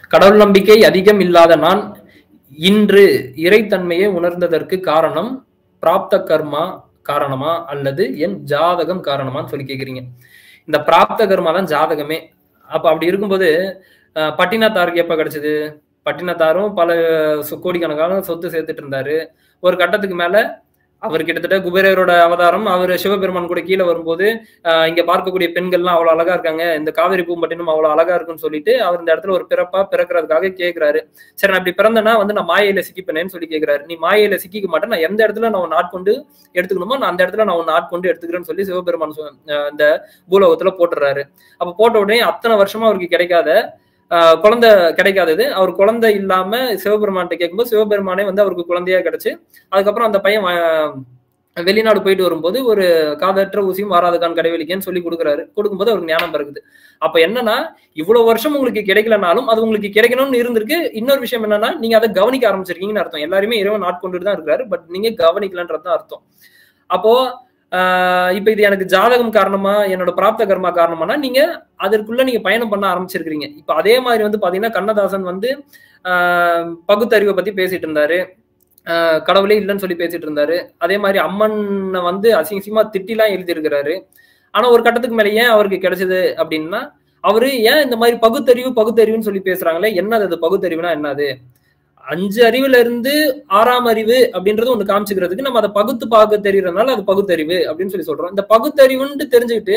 கடவுள் நம்பிக்கை அதிகம் இல்லாத நான் இன்று இறைத்தன்மையை உணர்ந்ததற்கு காரணம் பிராப்த கர்மா காரணமா அல்லது என் ஜாதகம் காரணமான்னு சொல்லி கேக்குறீங்க இந்த பிராப்த கர்மா தான் ஜாதகமே அப்ப அப்படி இருக்கும்போது அஹ், பட்டினத்தாருக்கு எப்ப கிடைச்சது பட்டினத்தாரும் பல சொ- கோடிக்கணக்கான சொத்து சேர்த்துட்டு இருந்தாரு ஒரு கட்டத்துக்கு மேல அவர் கிட்டத்தட்ட குபேரரோட அவதாரம் அவர் சிவபெருமான் கூட கீழே வரும்போது ஆஹ் இங்க பார்க்கக்கூடிய பெண்கள்லாம் அவ்வளவு அழகா இருக்காங்க இந்த காவிரி பூம்பட்டினம் அவ்வளவு அழகா இருக்குன்னு சொல்லிட்டு அவர் இந்த இடத்துல ஒரு பிறப்பா பிறக்கிறதுக்காக கேக்குறாரு சரி நான் இப்படி பிறந்தனா வந்து நான் மாயையில சிக்கிப்பேனேன்னு சொல்லி கேக்குறாரு நீ மாயையில சிக்கிக்க மாட்டேன் நான் எந்த இடத்துல நான் உன்னை ஆட்கொண்டு எடுத்துக்கணுமோ நான் அந்த இடத்துல நான் உன்னை ஆட்கொண்டு எடுத்துக்கிறேன்னு சொல்லி சிவபெருமான் சொ- ஆஹ் இந்த பூலோகத்துல போட்டுறாரு அப்ப போட்ட உடனே அத்தனை வருஷமா அவருக்கு கிடைக்காத ஆஹ் குழந்தை கிடைக்காதது அவர் குழந்தை இல்லாம சிவபெருமான்கிட்ட கேட்கும்போது சிவபெருமானே வந்து அவருக்கு குழந்தையா கிடைச்சு அதுக்கப்புறம் அந்த பையன் வ- வெளிநாடு போயிட்டு வரும்போது ஒரு காதற்ற ஊசியும் வாராதுக்கான் கடைவெளிக்கேன்னு சொல்லி கொடுக்குறாரு கொடுக்கும்போது அவருக்கு ஞானம் பிறகுது அப்ப என்னன்னா இவ்வளவு வருஷம் உங்களுக்கு கிடைக்கலனாலும் அது உங்களுக்கு கிடைக்கணும்னு இருந்திருக்கு இன்னொரு விஷயம் என்னன்னா நீங்க அதை கவனிக்க ஆரம்பிச்சிருக்கீங்கன்னு அர்த்தம் எல்லாருமே இறைவன் ஆட்கொண்டுட்டு தான் இருக்காரு பட் நீங்க கவனிக்கலன்றது தான் அர்த்தம் அப்போ ஆஹ் இப்ப இது எனக்கு ஜாதகம் காரணமா என்னோட பிராப்த கர்மா காரணமானா நீங்க அதற்குள்ள நீங்க பயணம் பண்ண ஆரம்பிச்சிருக்கீங்க இப்ப அதே மாதிரி வந்து பாத்தீங்கன்னா கண்ணதாசன் வந்து ஆஹ் பகுத்தறிவை பத்தி பேசிட்டு இருந்தாரு ஆஹ் கடவுளே இல்லைன்னு சொல்லி பேசிட்டு இருந்தாரு அதே மாதிரி அம்மனை வந்து அசிங்கசியமா திட்டிலாம் எழுதியிருக்கிறாரு ஆனா ஒரு கட்டத்துக்கு மேல ஏன் அவருக்கு கிடைச்சது அப்படின்னா அவரு ஏன் இந்த மாதிரி பகுத்தறிவு பகுத்தறிவுன்னு சொல்லி பேசுறாங்களே என்னது அது பகுத்தறிவுனா என்னது அஞ்சு அறிவுல இருந்து ஆறாம் அறிவு அப்படின்றது ஒண்ணு காமிச்சுக்கிறதுக்கு நம்ம அதை பகுத்து பார்க்க தெரியறதுனால அது பகுத்தறிவு அப்படின்னு சொல்லி சொல்றோம் இந்த பகுத்தறிவுன்ட்டு தெரிஞ்சுக்கிட்டு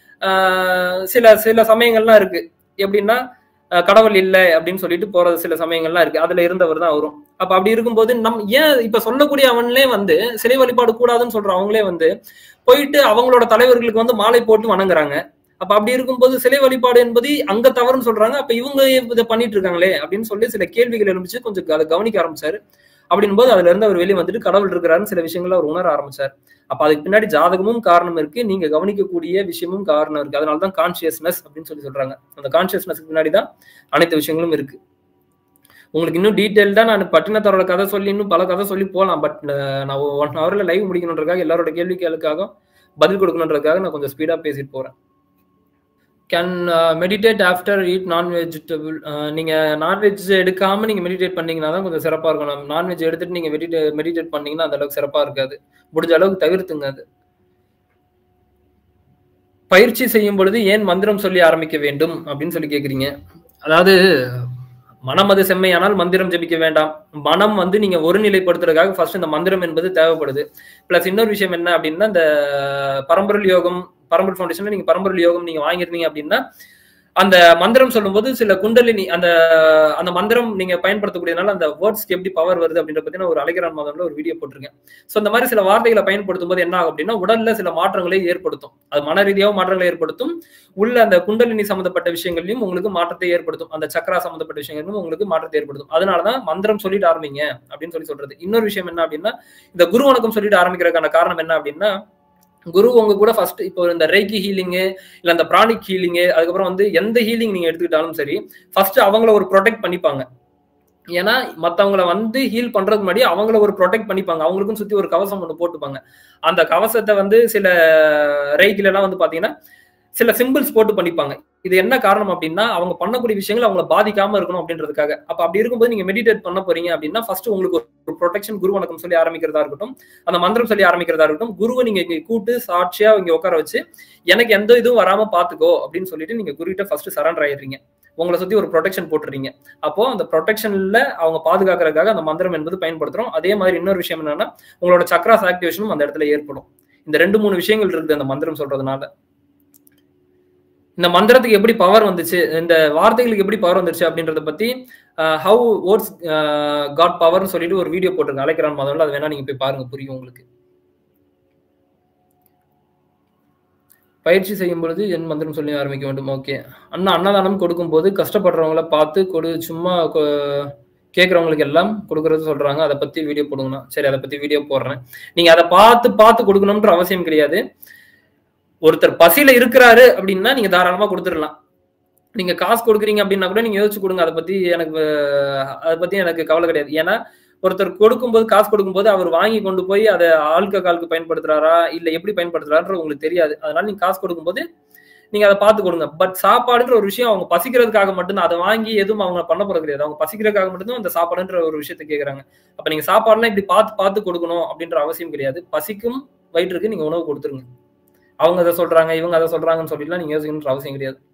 ஆஹ் சில சில சமயங்கள்லாம் இருக்கு எப்படின்னா அஹ் கடவுள் இல்லை அப்படின்னு சொல்லிட்டு போறது சில சமயங்கள்லாம் இருக்கு அதுல இருந்தவர் தான் வரும் அப்ப அப்படி இருக்கும்போது நம் ஏன் இப்ப சொல்லக்கூடிய அவன்களே வந்து சிலை வழிபாடு கூடாதுன்னு சொல்ற அவங்களே வந்து போயிட்டு அவங்களோட தலைவர்களுக்கு வந்து மாலை போட்டு வணங்குறாங்க அப்ப அப்படி இருக்கும்போது சிலை வழிபாடு என்பது அங்க தவறுன்னு சொல்றாங்க அப்ப இவங்க இதை பண்ணிட்டு இருக்காங்களே அப்படின்னு சொல்லி சில கேள்விகள் எழுந்துச்சு கொஞ்சம் அதை கவனிக்க ஆரம்பிச்சாரு அப்படின் போது அதுல இருந்து அவர் வெளியே வந்துட்டு கடவுள் இருக்கிறாருன்னு சில விஷயங்களை அவர் உணர ஆரம்பிச்சார் அப்ப அதுக்கு பின்னாடி ஜாதகமும் காரணம் இருக்கு நீங்க கவனிக்கக்கூடிய விஷயமும் காரணம் இருக்கு அதனாலதான் கான்சியஸ்னஸ் அப்படின்னு சொல்லி சொல்றாங்க அந்த கான்சியஸ்னஸ்க்கு பின்னாடி தான் அனைத்து விஷயங்களும் இருக்கு உங்களுக்கு இன்னும் டீட்டெயில்டா நான் பட்டினத்தாரோட கதை சொல்லி இன்னும் பல கதை சொல்லி போகலாம் பட் நான் ஒன் ஹவர்ல லைவ் முடிக்கணுன்றதுக்காக எல்லாரோட கேள்விகளுக்காக பதில் கொடுக்கணுன்றதுக்காக நான் கொஞ்சம் ஸ்பீடா பேசிட்டு போறேன் கேன் மெடிடேட் ஆஃப்டர் ஈட் நான் வெஜிடபிள் நீங்க நான்வெஜ் எடுக்காம நீங்க மெடிடேட் பண்ணீங்கன்னா தான் கொஞ்சம் சிறப்பா இருக்கும் நான்வெஜ் எடுத்துட்டு நீங்க மெடிடேட் மெடிடேட் பண்ணீங்கன்னா அந்த அளவுக்கு சிறப்பா இருக்காது முடிஞ்ச அளவுக்கு தவிர்த்துங்க அது பயிற்சி செய்யும் பொழுது ஏன் மந்திரம் சொல்லி ஆரம்பிக்க வேண்டும் அப்படின்னு சொல்லி கேக்குறீங்க அதாவது மனம் அது செம்மையானால் மந்திரம் ஜபிக்க வேண்டாம் மனம் வந்து நீங்க ஒருநிலைப்படுத்துறதுக்காக ஃபர்ஸ்ட் இந்த மந்திரம் என்பது தேவைப்படுது பிளஸ் இன்னொரு விஷயம் என்ன அப்படின்னா இந்த பரம்பொருள் யோகம் பரம்பொருள் ஃபவுண்டேஷன்ல நீங்க பரம்பொருள் யோகம் நீங்க வாங்கிருந்தீங்க அப்படின்னா அந்த மந்திரம் சொல்லும்போது சில குண்டலினி அந்த அந்த மந்திரம் நீங்க பயன்படுத்தக்கூடியதுனால அந்த வேர்ட்ஸ்க்கு எப்படி பவர் வருது அப்படின்ற பத்தி நான் ஒரு அலைகரான் மாதம்ல ஒரு வீடியோ போட்டிருக்கேன் ஸோ இந்த மாதிரி சில வார்த்தைகளை பயன்படுத்தும் போது என்ன ஆகும் அப்படின்னா உடல்ல சில மாற்றங்களை ஏற்படுத்தும் அது மன ரீதியாகவும் மாற்றங்களை ஏற்படுத்தும் உள்ள அந்த குண்டலினி சம்பந்தப்பட்ட விஷயங்களையும் உங்களுக்கு மாற்றத்தை ஏற்படுத்தும் அந்த சக்கரா சம்பந்தப்பட்ட விஷயங்களும் உங்களுக்கு மாற்றத்தை ஏற்படுத்தும் அதனாலதான் மந்திரம் சொல்லிட்டு ஆரம்பிங்க அப்படின்னு சொல்லி சொல்றது இன்னொரு விஷயம் என்ன அப்படின்னா இந்த குரு வணக்கம் சொல்லிட்டு ஆரம்பிக்கிறதுக்கான காரணம் என்ன அப்படின்னா குரு உங்க கூட ஃபர்ஸ்ட் இப்போ இந்த ரேக்கி ஹீலிங்கு இல்ல அந்த ப்ராணிக் ஹீலிங்கு அதுக்கப்புறம் வந்து எந்த ஹீலிங் நீங்க எடுத்துக்கிட்டாலும் சரி ஃபர்ஸ்ட் அவங்கள ஒரு ப்ரொடெக்ட் பண்ணிப்பாங்க ஏன்னா மத்தவங்கள வந்து ஹீல் பண்றதுக்கு முன்னாடி அவங்கள ஒரு ப்ரொடெக்ட் பண்ணிப்பாங்க அவங்களுக்கும் சுத்தி ஒரு கவசம் ஒன்று போட்டுப்பாங்க அந்த கவசத்தை வந்து சில ரேக்கில எல்லாம் வந்து பாத்தீங்கன்னா சில சிம்பிள்ஸ் போட்டு பண்ணிப்பாங்க இது என்ன காரணம் அப்படின்னா அவங்க பண்ணக்கூடிய விஷயங்கள் அவங்கள பாதிக்காம இருக்கணும் அப்படின்றதுக்காக அப்ப அப்படி இருக்கும்போது நீங்க மெடிடேட் பண்ண போறீங்க அப்படின்னா ஃபர்ஸ்ட் உங்களுக்கு ஒரு ப்ரொடெக்ஷன் குரு வணக்கம் சொல்லி ஆரம்பிக்கிறதா இருக்கட்டும் அந்த மந்திரம் சொல்லி ஆரம்பிக்கிறதா இருக்கட்டும் குருவை நீங்க இங்க கூட்டு சாட்சியா இங்க உட்கார வச்சு எனக்கு எந்த இதுவும் வராம பாத்துக்கோ அப்படின்னு சொல்லிட்டு நீங்க குரு கிட்ட ஃபர்ஸ்ட் சரண்டர் ஆயிடுறீங்க உங்களை சுத்தி ஒரு ப்ரொடெக்ஷன் போட்டுறீங்க அப்போ அந்த ப்ரொடெக்ஷன்ல அவங்க பாதுகாக்கிறதுக்காக அந்த மந்திரம் என்பது பயன்படுத்துறோம் அதே மாதிரி இன்னொரு விஷயம் என்னன்னா உங்களோட சக்ராஸ் ஆக்டிவேஷனும் அந்த இடத்துல ஏற்படும் இந்த ரெண்டு மூணு விஷயங்கள் இருக்குது அந்த மந்திரம் சொல்றதுனால இந்த மந்திரத்துக்கு எப்படி பவர் வந்துச்சு இந்த வார்த்தைகளுக்கு எப்படி பவர் வந்துருச்சு அப்படின்றத பத்தி ஹவு ஓட்ஸ் காட் பவர்னு சொல்லிட்டு ஒரு வீடியோ போட்டிருக்கேன் அலைக்கிறான் மாதம்ல அது வேணா நீங்க போய் பாருங்க புரியும் உங்களுக்கு பயிற்சி செய்யும் பொழுது என் மந்திரம் சொல்லி ஆரம்பிக்க வேண்டும் ஓகே அண்ணா அன்னதானம் கொடுக்கும் போது கஷ்டப்படுறவங்கள பார்த்து கொடு சும்மா கேட்குறவங்களுக்கு எல்லாம் கொடுக்கறது சொல்றாங்க அதை பத்தி வீடியோ போடுங்கண்ணா சரி அதை பத்தி வீடியோ போடுறேன் நீங்க அதை பார்த்து பார்த்து கொடுக்கணும்ன்ற அவசியம் கிடையாது ஒருத்தர் பசியில இருக்கிறாரு அப்படின்னா நீங்க தாராளமா கொடுத்துடலாம் நீங்க காசு கொடுக்குறீங்க அப்படின்னா கூட நீங்க யோசிச்சு கொடுங்க அதை பத்தி எனக்கு அதை பத்தி எனக்கு கவலை கிடையாது ஏன்னா ஒருத்தர் கொடுக்கும்போது காசு கொடுக்கும்போது அவர் வாங்கி கொண்டு போய் அதை ஆல்க காலுக்கு பயன்படுத்துறாரா இல்ல எப்படி பயன்படுத்துறாரு உங்களுக்கு தெரியாது அதனால நீங்க காசு கொடுக்கும்போது நீங்க அதை பார்த்து கொடுங்க பட் சாப்பாடுன்ற ஒரு விஷயம் அவங்க பசிக்கிறதுக்காக மட்டும்தான் அதை வாங்கி எதுவும் அவங்க பண்ண போறது கிடையாது அவங்க பசிக்கிறதுக்காக மட்டும்தான் அந்த சாப்பாடுன்ற ஒரு விஷயத்த கேக்குறாங்க அப்ப நீங்க சாப்பாடுலாம் இப்படி பார்த்து பார்த்து கொடுக்கணும் அப்படின்ற அவசியம் கிடையாது பசிக்கும் வயிற்றுக்கு நீங்க உணவு கொடுத்துருங்க அவங்க அதை சொல்றாங்க இவங்க அதை சொல்றாங்கன்னு சொல்லிட்டுலாம் நீங்க யோசிக்கணுன்ற அவசியம் கிடையாது